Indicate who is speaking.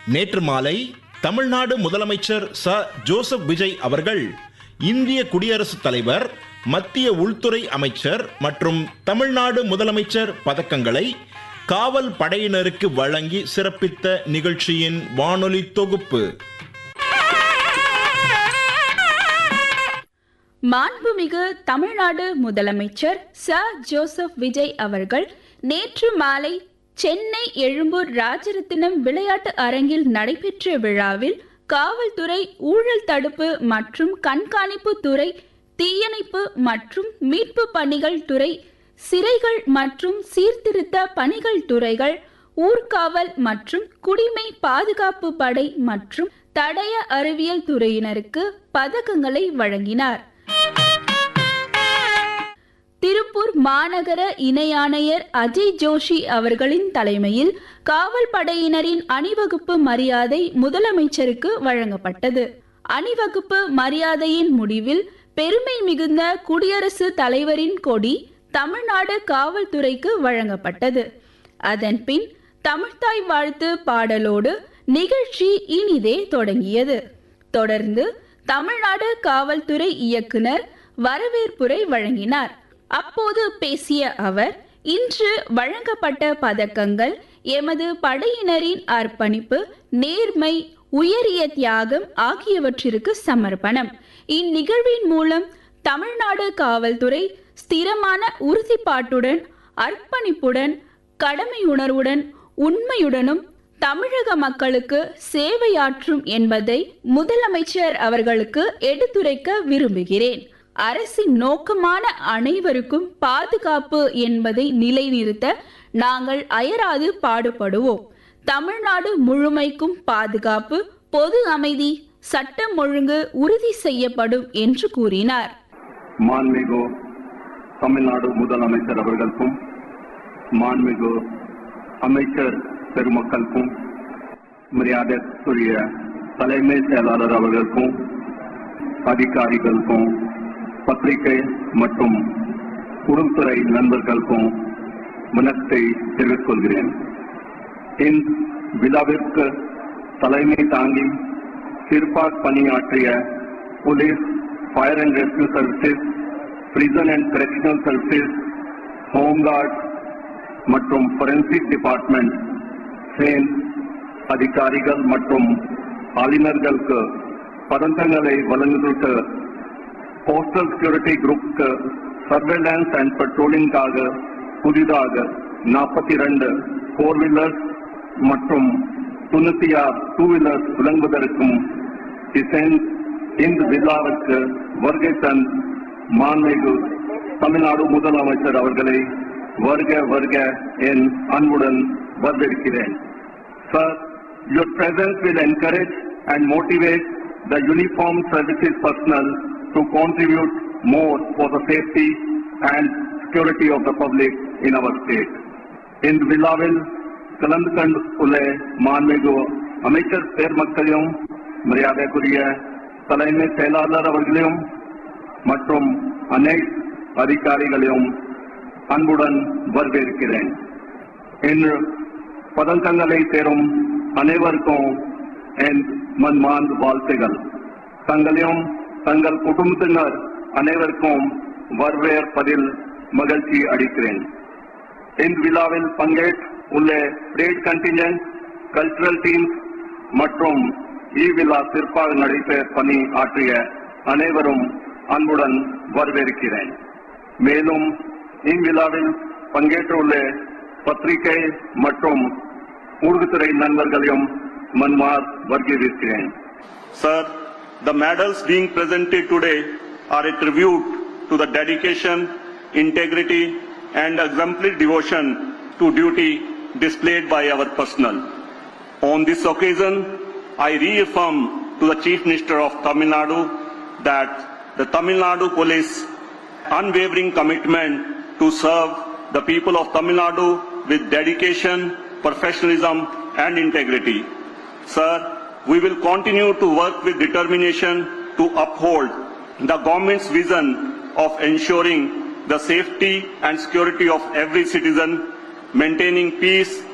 Speaker 1: நேற்று மாலை தமிழ்நாடு முதலமைச்சர் ச ஜோசப் விஜய் அவர்கள் இந்திய குடியரசுத் தலைவர் மத்திய உள்துறை அமைச்சர் மற்றும் தமிழ்நாடு முதலமைச்சர் பதக்கங்களை காவல் படையினருக்கு வழங்கி சிறப்பித்த நிகழ்ச்சியின் வானொலி தொகுப்பு
Speaker 2: மாண்புமிகு தமிழ்நாடு முதலமைச்சர் ச ஜோசப் விஜய் அவர்கள் நேற்று மாலை சென்னை எழும்பூர் ராஜரத்தினம் விளையாட்டு அரங்கில் நடைபெற்ற விழாவில் காவல்துறை ஊழல் தடுப்பு மற்றும் கண்காணிப்பு துறை தீயணைப்பு மற்றும் மீட்பு பணிகள் துறை சிறைகள் மற்றும் சீர்திருத்த பணிகள் துறைகள் ஊர்காவல் மற்றும் குடிமை பாதுகாப்பு படை மற்றும் தடய அறிவியல் துறையினருக்கு பதக்கங்களை வழங்கினார் திருப்பூர் மாநகர இணை ஆணையர் அஜய் ஜோஷி அவர்களின் தலைமையில் காவல் படையினரின் அணிவகுப்பு மரியாதை முதலமைச்சருக்கு வழங்கப்பட்டது அணிவகுப்பு மரியாதையின் முடிவில் பெருமை மிகுந்த குடியரசு தலைவரின் கொடி தமிழ்நாடு காவல்துறைக்கு வழங்கப்பட்டது அதன்பின் தமிழ்தாய் வாழ்த்து பாடலோடு நிகழ்ச்சி இனிதே தொடங்கியது தொடர்ந்து தமிழ்நாடு காவல்துறை இயக்குனர் வரவேற்புரை வழங்கினார் அப்போது பேசிய அவர் இன்று வழங்கப்பட்ட பதக்கங்கள் எமது படையினரின் அர்ப்பணிப்பு நேர்மை உயரிய தியாகம் ஆகியவற்றிற்கு சமர்ப்பணம் இந்நிகழ்வின் மூலம் தமிழ்நாடு காவல்துறை ஸ்திரமான உறுதிப்பாட்டுடன் அர்ப்பணிப்புடன் கடமையுணர்வுடன் உண்மையுடனும் தமிழக மக்களுக்கு சேவையாற்றும் என்பதை முதலமைச்சர் அவர்களுக்கு எடுத்துரைக்க விரும்புகிறேன் அரசின் நோக்கமான அனைவருக்கும் பாதுகாப்பு என்பதை நிலைநிறுத்த நாங்கள் அயராது பாடுபடுவோம் தமிழ்நாடு முழுமைக்கும் பாதுகாப்பு பொது அமைதி சட்டம் ஒழுங்கு உறுதி செய்யப்படும் என்று கூறினார்
Speaker 3: மாண்புமிகு தமிழ்நாடு முதலமைச்சர் அவர்களுக்கும் மாண்புமிகு அமைச்சர் பெருமக்களுக்கும் மரியாதைக்குரிய தலைமை செயலாளர் அவர்களுக்கும் அதிகாரிகளுக்கும் பத்திரிகை மற்றும் உள்துறை நண்பர்களுக்கும் வணக்கத்தை தெரிவித்துக் கொள்கிறேன் இந்த விழாவிற்கு தலைமை தாங்கி சிறப்பாக பணியாற்றிய police fire and rescue services prison and correctional services home guard மற்றும் ஃபொரென்சிக் டிபார்ட்மெண்ட் சேன் அதிகாரிகள் மற்றும் ஆளுநர்களுக்கு பதக்கங்களை வழங்குவதற்கு போஸ்டல் செக்யூரிட்டி குரூப்க்கு சர்வேலன்ஸ் அண்ட் பெட்ரோலிங்காக புதிதாக நாற்பத்தி ரெண்டு ஃபோர் வீலர்ஸ் மற்றும் தொண்ணூத்தி ஆறு டூ வீலர்ஸ் வழங்குவதற்கும் டிசைன் இந்த விழாவிற்கு வருகை தன் மாண்புமிகு தமிழ்நாடு முதலமைச்சர் அவர்களை வருக வருக என் அன்புடன் வரவேற்கிறேன் sir your presence will encourage and motivate the uniform services personnel to contribute more for the safety and security of the public in our state. இந்த விழாவில் கலந்து கொண்டுள்ள மாண்புமிகு அமைச்சர் பெருமக்களையும் மரியாதைக்குரிய தலைமை செயலாளர் அவர்களையும் மற்றும் அனைத்து அதிகாரிகளையும் அன்புடன் வரவேற்கிறேன் இன்று பதக்கங்களை பெறும் அனைவருக்கும் என் மன்மார்ந்த வாழ்த்துகள் தங்களையும் தங்கள் குடும்பத்தினர் அனைவருக்கும் வரவேற்பதில் மகிழ்ச்சி அளிக்கிறேன் இந்த விழாவில் பங்கேற்க உள்ள ரேட் கண்டிஞ்சன்ட் கல்ச்சுரல் டீம்ஸ் மற்றும் இவ்விழா சிறப்பாக நடைபெற பணி ஆற்றிய அனைவரும் அன்புடன் வரவேற்கிறேன் மேலும் இவ்விழாவில் பங்கேற்றுள்ள பத்திரிகை மற்றும் ஊடகத்துறை நண்பர்களையும் மன்மார் வர்க்கீவிக்கிறேன்
Speaker 4: Sir, the medals being presented today are a tribute to the dedication, integrity, and exemplary devotion to duty displayed by our personnel. On this occasion, I reaffirm to the Chief Minister of Tamil Nadu that the Tamil Nadu Police unwavering commitment to serve the people of Tamil Nadu with dedication, professionalism, and integrity. Sir, we will continue to work with determination to uphold the government's vision of ensuring the safety and security of every citizen, maintaining peace